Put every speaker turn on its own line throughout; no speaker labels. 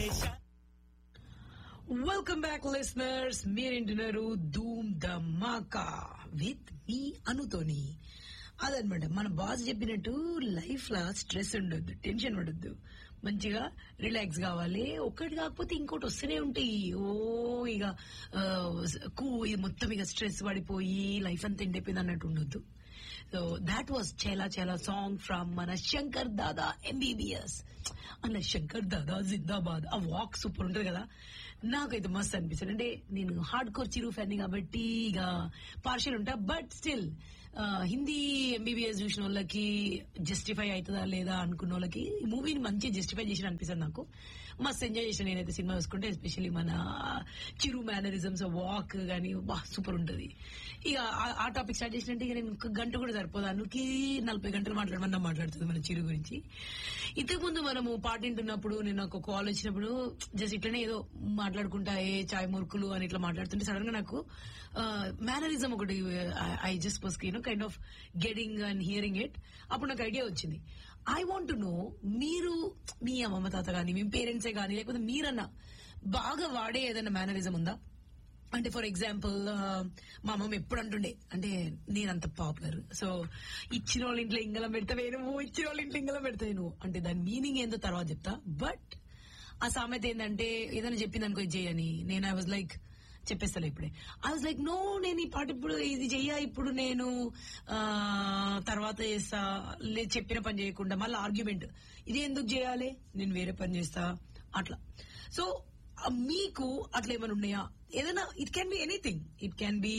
welcome back listeners మీరేంటున్నారు ధూమ్ ధమాకా with me అనుతోని అదనమాట మన బాస్ చెప్పినట్టు లైఫ్ లా స్ట్రెస్ ఉండొద్దు టెన్షన్ ఉండొద్దు మంచిగా రిలాక్స్ కావాలి ఒక్కటి కాకపోతే ఇంకోటి వస్తూనే ఉంటాయి ఓ ఇక ఆ, కూ ఇది మొత్తం ఇక స్ట్రెస్ పడిపోయి లైఫ్ అంతా ఎండిపోయింది అన్నట్టు ఉండొద్దు సో దాట్ వాస్ చాలా చాలా సాంగ్ ఫ్రమ్ మన శంకర్ దాదా ఎంబీబీఎస్ అన్న శంకర్ దాదా జిందాబాద్ ఆ వాక్ సూపర్ ఉంటుంది కదా నాకైతే మస్తు అనిపిస్తుంది అంటే నేను హార్డ్ కోర్ చిరు ఫ్యాన్ కాబట్టి ఇక పార్షల్ ఉంటా బట్ స్టిల్ హిందీ ఎంబీబీఎస్ చూసిన వాళ్ళకి జస్టిఫై అవుతుందా లేదా అనుకున్న వాళ్ళకి ఈ మూవీని మంచిగా జస్టిఫై చేసిన అనిపిస్తుంది నాకు మస్తు ఎంజాయ్ చేసిన నేనైతే సినిమా చూసుకుంటే ఎస్పెషల్లీ మన చిరు మేనరిజమ్స్ వాక్ కానీ బా సూపర్ ఉంటుంది ఇక ఆ- ఆ టాపిక్ స్టార్ట్ చేసినట్టు ఇక నేను ఒక గంట కూడా సరిపోదు అందుకే నలభై గంటలు మాట్లాడమన్నా మాట్లాడుతుంది మన చిరు గురించి ఇంతకు ముందు మనము పాట వింటున్నప్పుడు నేను ఒక కాల్ వచ్చినప్పుడు జస్ట్ ఇట్లనే ఏదో మాట్లాడుకుంటా ఏ చాయ్ మురుకులు అని ఇట్లా మాట్లాడుతుంటే సడన్ గా నాకు మేనరిజం ఒకటి I just was you know kind of getting and hearing it అప్పుడు నాకు ఐడియా వచ్చింది ఐ వాంట్ టు నో మీరు మీ అమ్మమ్మ తాత గాని మీ పేరెంట్సే గాని లేకపోతే మీరన్నా బాగా వాడే ఏదైనా మేనరిజం ఉందా అంటే ఫర్ ఎగ్జాంపుల్ మా అమ్మమ్మ ఎప్పుడు అంటుండే అంటే నేనంత పాపులర్ సో ఇచ్చిన వాళ్ళ ఇంట్లో ఇంగలం పెడతావే నువ్వు ఇచ్చిన వాళ్ళ ఇంట్లో ఇంగలం పెడతావు నువ్వు అంటే దాని మీనింగ్ ఏందో తర్వాత చెప్తా బట్ ఆ సామెత ఏంటంటే ఏదైనా చెప్పింది అనుకో ఇది చేయని నేను ఐ వాజ్ లైక్ చెప్పేస్తాను ఇప్పుడే ఐ వాజ్ లైక్ నో నేను ఈ పాట ఇప్పుడు ఇది చెయ్య ఇప్పుడు నేను ఆ, తర్వాత చేస్తా లేదు చెప్పిన పని చేయకుండా మళ్ళీ ఆర్గ్యుమెంట్ ఇది ఎందుకు చేయాలి నేను వేరే పని చేస్తా అట్లా సో ఆ, మీకు అట్లా ఏమైనా ఉన్నాయా ఏదైనా it can be anything it can be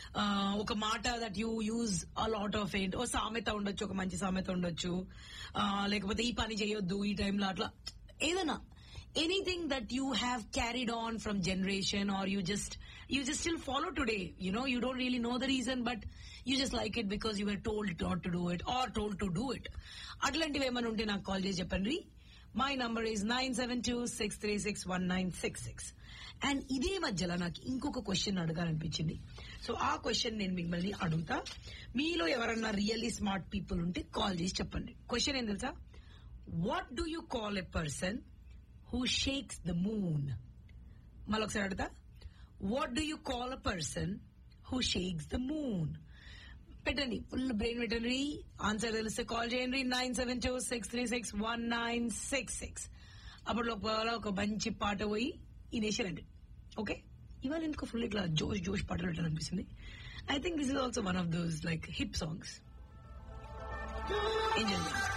ఒక మాట that you use a lot of ఏంట్ ఓ సామెత ఉండొచ్చు ఒక మంచి సామెత ఉండొచ్చు ఆ, లేకపోతే ఈ పని చేయొద్దు ఈ టైంలో అట్లా ఏదైనా anything that you have carried on from generation or you just you just still follow today you know you don't really know the reason but you just like it because you are told not to do it or told to do it అట్లాంటివి ఏమైనా ఉంటే నాకు call చేసి చెప్పండి my number is nine seven two six three six one nine six six and ఇదే మధ్యలో నాకు ఇంకొక క్వశ్చన్ అడగాలనిపించింది సో ఆ క్వశ్చన్ నేను మిమ్మల్ని అడుగుతా మీలో ఎవరన్నా రియల్లీ స్మార్ట్ పీపుల్ ఉంటే కాల్ చేసి చెప్పండి క్వశ్చన్ ఏం తెలుసా what do you call a person who shakes the moon మళ్ళీ ఒకసారి అడుగుతా what do you call a person who shakes the moon పెట్టండి ఫుల్ బ్రెయిన్ పెట్టండి ఆన్సర్ తెలిస్తే కాల్ చేయండి nine seven two six three six one nine six six అప్పుడు లోపల ఒక మంచి పాట పోయి ఇనేసారండి ఓకే ఇవాళ ఎందుకు ఫుల్ ఇట్లా జోష్ జోష్ పాటలు పెట్టాలి అనిపిస్తుంది I think this is also one of those like hip songs enjoy